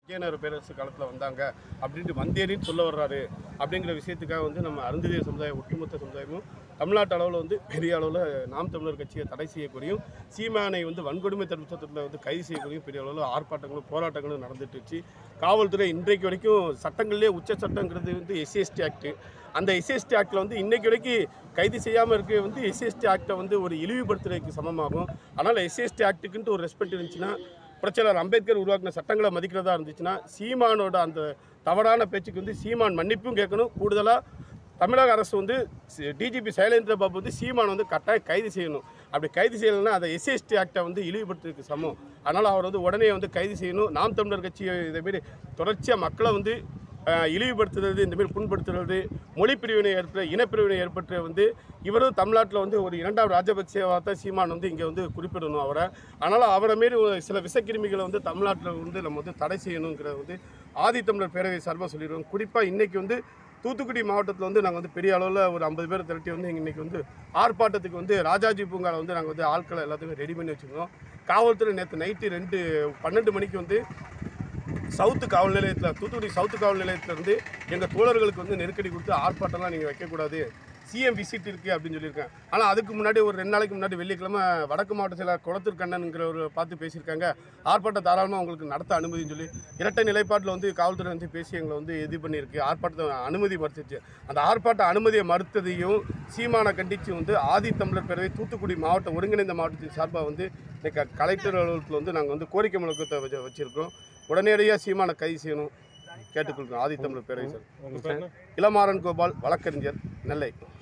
விஜயநகர பேரரசு காலத்தில் வந்தாங்க அப்படின்ட்டு வந்தேரின்னு சொல்ல வர்றாரு அப்படிங்கிற விஷயத்துக்காக வந்து நம்ம அருந்ததிய சமுதாயம் ஒட்டுமொத்த சமுதாயமும் தமிழ்நாட்டு அளவில் வந்து பெரிய அளவில் நாம் தமிழர் கட்சியை தடை செய்யக்கூடியும் சீமானை வந்து வன்கொடுமை தடுப்பு சட்டத்தில் வந்து கைது செய்யக்கூடியும் பெரிய அளவில் ஆர்ப்பாட்டங்களும் போராட்டங்களும் நடந்துட்டுச்சு காவல்துறை இன்றைக்கு வரைக்கும் சட்டங்கள்லேயே உச்ச சட்டங்கிறது வந்து எஸ்சிஎஸ்டி ஆக்ட் அந்த எஸ்சிஎஸ்டி ஆக்டில் வந்து இன்றைக்கு வரைக்கும் கைது செய்யாமல் இருக்க வந்து எஸ்சிஎஸ்டி ஆக்டை வந்து ஒரு இழிவுபடுத்துறதுக்கு சமமாகும் அதனால் எஸ்சிஎஸ்டி ஆக்ட்டுக்குன்ட்டு ஒரு ரெஸ்பெக்ட் இருந்துச்சுன்னா புரட்சியாளர் அம்பேத்கர் உருவாக்கின சட்டங்களை மதிக்கிறதா இருந்துச்சுன்னா சீமானோட அந்த தவறான பேச்சுக்கு வந்து சீமான் மன்னிப்பும் கேட்கணும் கூடுதலாக தமிழக அரசு வந்து டிஜிபி சைலேந்திர பாபு வந்து சீமான் வந்து கட்டாயம் கைது செய்யணும் அப்படி கைது செய்யலைன்னா அதை எஸ்சிஎஸ்டி ஆக்டை வந்து இழிவுபடுத்துறதுக்கு சமம் அதனால் அவர் வந்து உடனே வந்து கைது செய்யணும் நாம் தமிழர் கட்சி இதேமாரி தொடர்ச்சியாக மக்களை வந்து அஹ், இழிவுபடுத்துறது இந்தமாரி புண்படுத்துறது மொழி பிரிவினை ஏற்பட்ட இனப்பிரிவினை ஏற்பட்டு வந்து இவரும் தமிழ்நாட்டில் வந்து ஒரு இரண்டாம் ராஜபக்சேவாக தான் சீமான் வந்து இங்கே வந்து குறிப்பிடணும் அவரை அதனால் அவரை மாரி ஒரு சில விஷக்கிருமிகளை வந்து தமிழ்நாட்டில் வந்து நம்ம வந்து தடை செய்யணுங்கிறத வந்து ஆதித்தமிழர் பேரவை சார்பாக சொல்லிடுவோம் குறிப்பாக இன்றைக்கி வந்து தூத்துக்குடி மாவட்டத்தில் வந்து நாங்கள் வந்து பெரிய அளவில் ஒரு ஐம்பது பேர் திரட்டி வந்து இன்றைக்கி வந்து ஆர்ப்பாட்டத்துக்கு வந்து ராஜாஜி பூங்காவில் வந்து நாங்கள் வந்து ஆட்களை எல்லாத்தையுமே ரெடி பண்ணி வச்சுருக்கோம் காவல்துறை நேற்று நைட்டு ரெண்டு பன்னெண்டு மணிக்கு வந்து சவுத்து காவல் நிலையத்தில் தூத்துக்குடி சவுத்து காவல் நிலையத்திலேருந்து எங்கள் தோழர்களுக்கு வந்து நெருக்கடி கொடுத்து ஆர்ப்பாட்டம்லாம் நீங்கள் வைக்கக்கூடாது சிஎம் விசிட் இருக்குது அப்படின்னு சொல்லியிருக்கேன் ஆனால் அதுக்கு முன்னாடி ஒரு ரெண்டு நாளைக்கு முன்னாடி வெள்ளிக்கிழமை வடக்கு மாவட்ட செயலர் குளத்தூர் கண்ணனுங்கிறவர் பார்த்து பேசியிருக்காங்க ஆர்ப்பாட்டம் தாராளமாக உங்களுக்கு நடத்த அனுமதின்னு சொல்லி இரட்டை நிலைப்பாட்டில் வந்து காவல்துறை வந்து பேசி எங்களை வந்து இது பண்ணியிருக்கு ஆர்ப்பாட்டத்தை அனுமதி மறுத்துச்சு அந்த ஆர்ப்பாட்ட அனுமதியை மறுத்ததையும் சீமானை கண்டித்து வந்து ஆதி தமிழர் பேரவை தூத்துக்குடி மாவட்ட ஒருங்கிணைந்த மாவட்டத்தின் சார்பாக வந்து இன்னைக்கு கலெக்டர் அலுவலகத்தில் வந்து நாங்கள் வந்து கோரிக்கை முழக்கத்தை வச்சு வச்சுருக்கோம் உடனடியாக சீமானை கைது செய்யணும் கேட்டுக்கொள்கிறோம் ஆதித்தமிழர் பேரவை சார் இளமாறன் கோபால் வழக்கறிஞர் நெல்லை